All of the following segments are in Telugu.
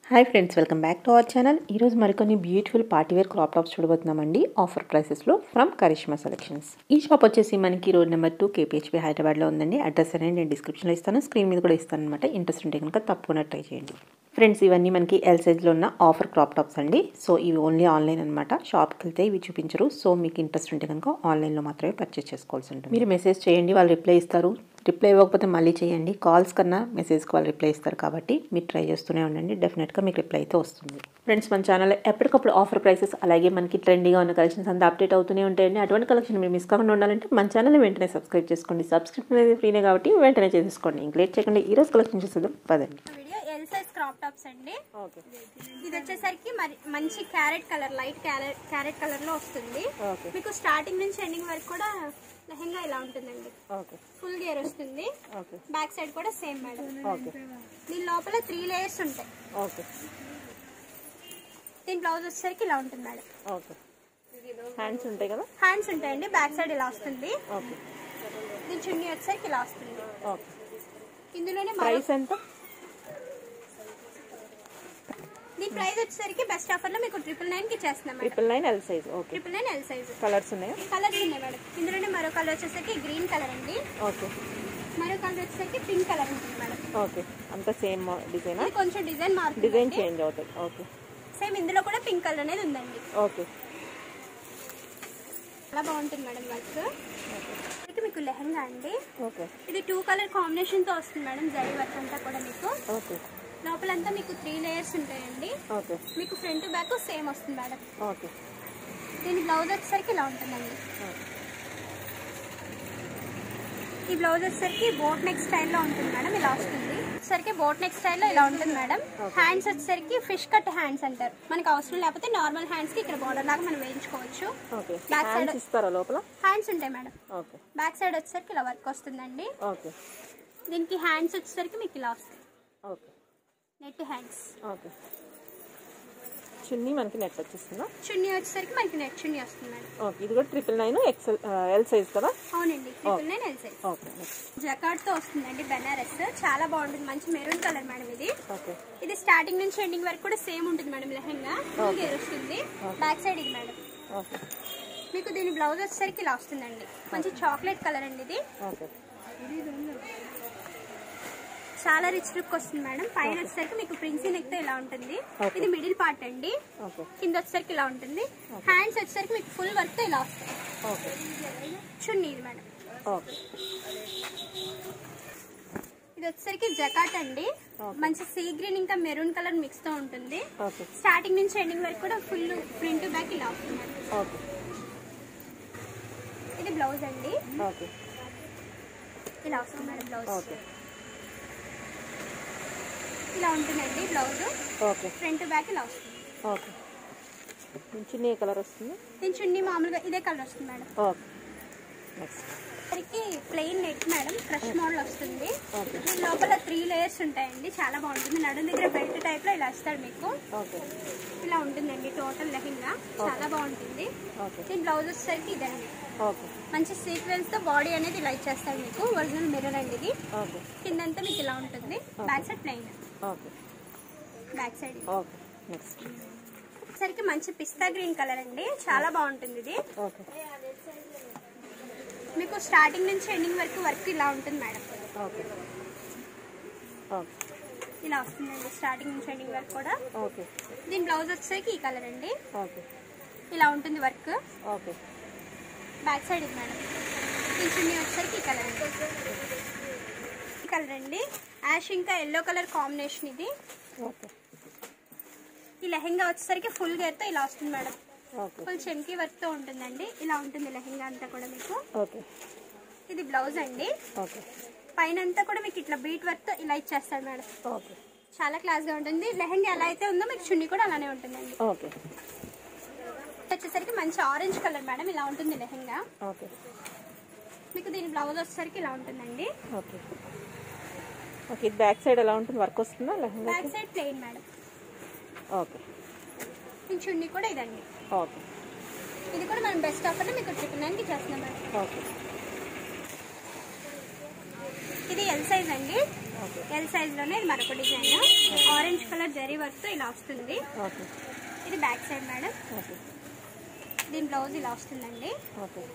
Hi friends welcome back to our channel ఈరోజు మరికొన్ని బ్యూటిఫుల్ పార్టీవేర్ క్రాప్ టాప్స్ చూడబోతున్నామండి ఆఫర్ ప్రైసెస్లో ఫ్రమ్ కరిష్మా సెలెక్షన్స్ ఈ షాప్ వచ్చేసి మనకి రోడ్ నెంబర్ టూ కేపీహెచ్పీ హైదరాబాద్లో ఉందండి అడ్రస్ అనేది నేను డిస్క్రిప్షన్లో ఇస్తాను స్క్రీన్ మీద కూడా ఇస్తాను అనమాట ఇంట్రెస్ట్ ఉంటే కనుక తప్పకుండా ట్రై చేయండి ఫ్రెండ్స్ ఇవన్నీ మనకి ఎల్ సైజ్లో ఉన్న ఆఫర్ క్రాప్ టాప్స్ అండి సో ఇవి ఓన్లీ ఆన్లైన్ అనమాట షాప్కి వెళ్తే ఇవి చూపించరు సో మీకు ఇంట్రెస్ట్ ఉంటే కనుక ఆన్లైన్లో మాత్రమే పర్చేస్ చేసుకోవాల్సి ఉంటుంది మీరు మెసేజ్ చేయండి వాళ్ళు రిప్లై ఇస్తారు రిప్లై ఇవ్వకపోతే మళ్ళీ చేయండి కాల్స్ కన్నా మెసేజ్కి వాళ్ళు రిప్లై ఇస్తారు కాబట్టి మీరు ట్రై చేస్తూనే ఉండండి డెఫినెట్గా మీకు రిప్లై అయితే వస్తుంది ఫ్రెండ్స్ మన ఛానల్లో ఎప్పటికప్పుడు ఆఫర్ ప్రైసెస్ అలాగే మనకి ట్రెండీగా ఉన్న కలెక్షన్స్ అంతా అప్డేట్ అవుతూనే ఉంటాయండి అటువంటి కలెక్షన్ మీరు మిస్ కాకుండా ఉండాలంటే మన ఛానల్ వెంటనే సబ్స్క్రైబ్ చేసుకోండి సబ్స్క్రిప్షన్ అనేది ఫ్రీనే కాబట్టి వెంటనే చేసేసుకోండి ఇంక లేట్ చేయకుండా ఈ రోజు కలెక్షన్ చూసేద్దాం పదండి video L size crop tops అండి ఓకే ఇది వచ్చేసరికి మరి మంచి carrot colour light carrot carrot colour లో వస్తుంది ఓకే మీకు స్టార్టింగ్ నుంచి ఎండింగ్ వరకు కూడా లెహంగా ఇలా ఉంటుందండి ఓకే ఫుల్ గేర్ వస్తుంది ఓకే బ్యాక్ సైడ్ కూడా సేమ్ మేడం ఓకే దీని లోపల త్రీ లేయర్స్ ఉంటాయి ఓకే దీని బ్లౌజ్ వచ్చేసరికి ఇలా ఉంటుంది మేడం ఓకే హ్యాండ్స్ ఉంటాయి కదా హ్యాండ్స్ ఉంటాయండి బ్యాక్ సైడ్ ఇలా వస్తుంది ఓకే దీని చున్నీ వచ్చేసరికి ఇలా వస్తుంది ఓకే ఇందులోనే ప్రైస్ ఎంత దీని ప్రైస్ వచ్చేసరికి బెస్ట్ ఆఫర్ లో మీకు ట్రిపుల్ నైన్ కి చేస్తున్నాం madam triple nine L size okay triple nine L size colours ఉన్నాయా కలర్స్ ఉన్నాయి మేడం ఇందులోనే మరో కలర్ వచ్చేసరికి గ్రీన్ కలర్ అండి ఓకే మరో కలర్ వచ్చేసరికి పింక్ కలర్ ఉంటుంది మేడం ఓకే అంతా సేమ్ డిజైనా ఇది కొంచెం డిజైన్ మారుతుంది డిజైన్ చేంజ్ అవుతుంది ఓకే సేమ్ ఇందులో కూడా పింక్ కలర్ అనేది ఉందండి ఓకే చాలా బాగుంటుంది మేడం వర్క్ అయితే మీకు లెహంగా అండి ఓకే ఇది టూ కలర్ కాంబినేషన్ తో వస్తుంది మేడం జరీ వర్క్ అంతా కూడా మీకు ఓకే లోపలంతా మీకు త్రీ లేయర్స్ ఉంటాయండి ఓకే మీకు ఫ్రంట్ బ్యాక్ సేమ్ వస్తుంది మేడం ఓకే దీని బ్లౌజ్ వచ్చేసరికి ఇలా ఉంటుందండి ఈ బ్లౌజ్ వచ్చేసరికి బోట్ నెక్ స్టైల్లో ఉంటుంది మేడం ఇలా వస్తుంది వచ్చేసరికి బోట్ నెక్ స్టైల్లో ఇలా ఉంటుంది మేడం హ్యాండ్స్ వచ్చేసరికి ఫిష్ కట్ హ్యాండ్స్ అంటారు మనకి అవసరం లేకపోతే నార్మల్ హ్యాండ్స్ కి ఇక్కడ బోర్డర్ లాగా మనం వేయించుకోవచ్చు ఓకే Back side- హ్యాండ్స్ ఇస్తారా లోపల హ్యాండ్స్ ఉంటాయి మేడం ఓకే బ్యాక్ సైడ్ వచ్చేసరికి ఇలా వర్క్ వస్తుందండి ఓకే దీనికి హ్యాండ్స్ వచ్చేసరికి మీకు ఇలా వస్తుంది ఓకే నెట్ హ్యాండ్స్ ఓకే చున్నీ మనకి నెట్ వచ్చేస్తుందా చున్నీ వచ్చేసరికి మనకి నెట్ చున్నీ వస్తుంది మేడం ఓకే ఇది కూడా triple nine XL L size కదా అవునండి triple nine L size okay next జకాట్ తో వస్తుందండి బెనారస్ చాలా బాగుంటుంది మంచి మెరూన్ కలర్ మేడం ఇది ఓకే ఇది స్టార్టింగ్ నుంచి ఎండింగ్ వరకు కూడా సేమ్ ఉంటుంది మేడం లెహంగా ఫుల్ గేర్ వస్తుంది బ్యాక్ సైడ్ ఇది మేడం ఓకే మీకు దీని బ్లౌజ్ వచ్చేసరికి ఇలా వస్తుందండి మంచి చాక్లెట్ కలర్ అండి ఇది ఓకే చాలా రిచ్ లుక్ వస్తుంది మేడం పైన వచ్చేసరికి మీకు ప్రిన్సీ నెక్ తో ఇలా ఉంటుంది Okay. ఇది మిడిల్ పార్ట్ అండి ఓకే కింద వచ్చేసరికి ఇలా ఉంటుంది హ్యాండ్స్ వచ్చేసరికి మీకు ఫుల్ వర్క్ తో ఇలా వస్తుంది ఓకే చున్నీ ఇది మేడం ఓకే ఇది వచ్చేసరికి జకాట్ అండి మంచి సీ గ్రీన్ ఇంకా మెరూన్ కలర్ మిక్స్ తో ఉంటుంది ఓకే స్టార్టింగ్ నుంచి ఎండింగ్ వరకు కూడా ఫుల్ ఫ్రంట్ బ్యాక్ ఇలా వస్తుంది మేడం ఓకే ఇది బ్లౌజ్ అండి ఓకే ఇలా వస్తుంది మేడం బ్లౌజ్ ఓకే ఇలా ఉంటుందండి బ్లౌజ్ ఓకే ఫ్రంట్ బ్యాక్ ఇలా వస్తుంది ఓకే చున్నీ ఏ కలర్ వస్తుంది దీని చున్నీ మామూలుగా ఇదే కలర్ వస్తుంది మేడం ఓకే నెక్స్ట్ సరికి plain neck madam crush model వస్తుంది ఓకే దీని లోపల త్రీ లేయర్స్ ఉంటాయండి చాలా బాగుంటుంది నడుం దగ్గర బెల్ట్ టైప్ లో ఇలా ఇస్తాడు మీకు ఓకే ఇలా ఉంటుందండి టోటల్ లెహంగా చాలా బాగుంటుంది ఓకే దీని బ్లౌజ్ వచ్చేసరికి ఇదండి ఓకే మంచి సీక్వెన్స్ తో బాడీ అనేది ఇలా ఇచ్చేస్తాడు మీకు ఒరిజినల్ మిర్రర్ అండి ఇది ఓకే కిందంతా మీకు ఇలా ఉంటుంది back side plain okay back side okay next సరికి మంచి పిస్తా గ్రీన్ కలర్ అండి చాలా బాగుంటుంది ఇది ఓకే మీకు స్టార్టింగ్ నుంచి ఎండింగ్ వరకు వర్క్ ఇలా ఉంటుంది మేడం ఓకే ఓకే ఇలా వస్తుందండి స్టార్టింగ్ నుంచి ఎండింగ్ వరకు కూడా ఓకే దీని బ్లౌజ్ వచ్చేసరికి ఈ కలర్ అండి ఓకే ఇలా ఉంటుంది వర్క్ ఓకే బ్యాక్ సైడ్ ఇది మేడం ఈ చున్నీ వచ్చేసరికి ఈ కలర్ అండి ఈ కలర్ అండి యాష్ ఇంకా ఎల్లో కలర్ కాంబినేషన్ ఇది ఓకే ఈ లెహెంగా వచ్చేసరికి ఫుల్ గేర్తో ఇలా వస్తుంది మేడం ఓకే ఫుల్ చెమ్కీ వర్క్ తో ఉంటుందండి ఇలా ఉంటుంది లెహెంగా అంతా కూడా మీకు ఓకే ఇది బ్లౌజ్ అండి ఓకే పైన అంతా కూడా మీకు ఇట్లా బీట్ వర్క్ తో ఇలా ఇచ్చేస్తాడు మేడం ఓకే చాలా క్లాస్ గా ఉంటుంది లెహెంగా ఎలా అయితే ఉందో మీకు చున్నీ కూడా అలానే ఉంటుందండి ఓకే వచ్చేసరికి మంచి ఆరెంజ్ కలర్ మేడం ఇలా ఉంటుంది లెహెంగా ఓకే మీకు దీని బ్లౌజ్ వచ్చేసరికి ఇలా ఉంటుందండి ఓకే ఓకే ఇది బ్యాక్ సైడ్ ఎలా ఉంటుంది వర్క్ వస్తుందా lehenga back side plain madam okay దీని చున్నీ కూడా ఇదండి ఓకే ఇది కూడా మనం బెస్ట్ ఆఫర్ మీకు ట్రిపుల్ నైన్ కి చేస్తున్నాం మేడం ఓకే ఇది ఎల్ సైజ్ అండి ఓకే ఎల్ సైజ్లోనే ఇది మరొక డిజైన్ ఆరెంజ్ కలర్ జరీ వర్క్తో ఇలా వస్తుంది ఓకే ఇది బ్యాక్ సైడ్ మేడం ఓకే దీని బ్లౌజ్ ఇలా వస్తుందండి ఓకే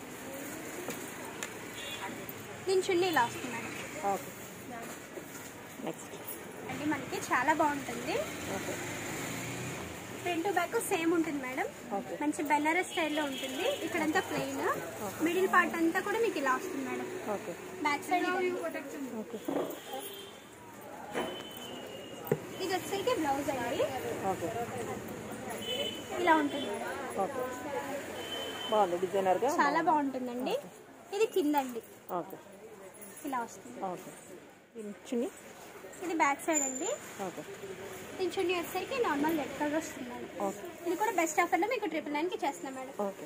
దీని చున్నీ ఇలా వస్తుంది మేడం ఓకే నెక్స్ట్ అంటే మనకి చాలా బాగుంటుంది ఓకే ఫ్రంట్ బ్యాక్ సేమ్ ఉంటుంది మేడం ఓకే మంచి బెనారస్ స్టైల్లో ఉంటుంది ఇక్కడంతా ప్లెయిన్ మిడిల్ పార్ట్ అంతా కూడా మీకు ఇలా వస్తుంది madam okay back side okay ఇది వచ్చేసరికి బ్లౌజ్ అండి ఓకే ఇలా ఉంటుంది మేడం ఓకే బాగుంది డిజైనర్గా చాలా బాగుంటుందండి ఇది కింద అండి ఓకే ఇలా వస్తుంది ఓకే దీని చున్నీ ఇది బ్యాక్ సైడ్ అండి ఓకే దీని చున్నీ వచ్చేసరికి నార్మల్ రెడ్ కలర్ వస్తుంది మేడం ఓకే ఇది కూడా బెస్ట్ ఆఫర్లో మీకు ట్రిపుల్ నైన్కి చేస్తున్నాం మేడం ఓకే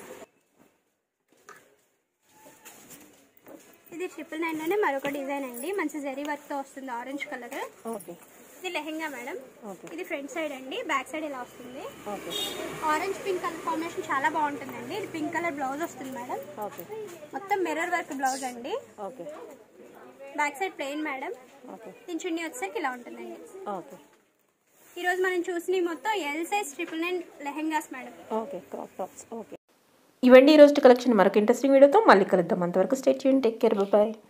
ఇది ట్రిపుల్ నైన్లోనే మరొక డిజైన్ అండి మంచి జరీ వర్క్తో వస్తుంది ఆరెంజ్ కలర్ ఓకే ఇది లెహెంగా మేడం ఓకే ఇది ఫ్రంట్ సైడ్ అండి బ్యాక్ సైడ్ ఇలా వస్తుంది okay orange pink colour combination చాలా బాగుంటుందండి ఇది పింక్ కలర్ బ్లౌజ్ వస్తుంది మేడం ఓకే మొత్తం మిర్రర్ వర్క్ బ్లౌజ్ అండి okay back side plain madam okay దీని చున్నీ వచ్చేసరికి ఇలా ఉంటుందండి ఓకే ఈరోజు మనం చూసిన మొత్తం L size triple nine lehengas madam okay crop tops okay ఇవండి ఈరోజు కలెక్షన్ మరొక ఇంట్రెస్టింగ్ వీడియోతో మళ్ళీ కలుద్దాం అంతవరకు స్టేట్ చేయండి టేక్ కేర్ బాయ్